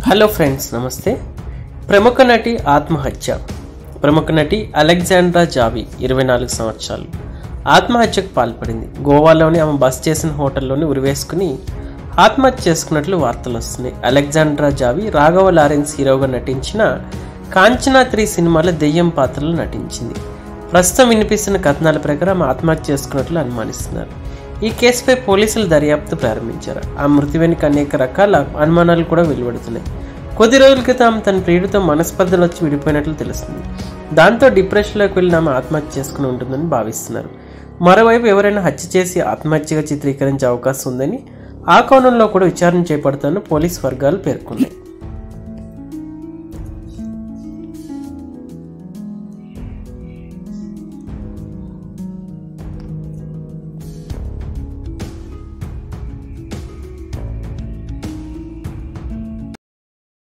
hello friends నమస్తే ప్రముఖ నటి ఆత్మహత్య ప్రముఖ నటి అలెగ్జాండ్రా జావి ఇరవై నాలుగు సంవత్సరాలు ఆత్మహత్యకు పాల్పడింది గోవాలోని ఆమె బస్ చేసిన హోటల్లోని ఉరివేసుకుని ఆత్మహత్య చేసుకున్నట్లు వార్తలు వస్తున్నాయి అలెగ్జాండ్రా జావి రాఘవ లారెన్స్ హీరోగా నటించిన కాంచనా త్రీ సినిమాలో దెయ్యం పాత్రలో నటించింది ప్రస్తుతం వినిపిస్తున్న కథనాల ప్రకారం ఆమె ఆత్మహత్య చేసుకున్నట్లు అనుమానిస్తున్నారు ఈ కేసుపై పోలీసులు దర్యాప్తు ప్రారంభించారు ఆ మృతి వెనుక అనేక రకాల అనుమానాలు కూడా వెలువడుతున్నాయి కొద్ది రోజుల క్రితం ఆమె తన ప్రియుడితో మనస్పర్ధలు వచ్చి విడిపోయినట్లు తెలుస్తుంది దాంతో డిప్రెషన్లోకి వెళ్ళి ఆమె ఆత్మహత్య చేసుకుని ఉంటుందని భావిస్తున్నారు మరోవైపు ఎవరైనా హత్య చేసి ఆత్మహత్యగా చిత్రీకరించే అవకాశం ఉందని ఆ కోణంలో కూడా విచారణ చేపడతానని పోలీస్ వర్గాలు పేర్కొన్నాయి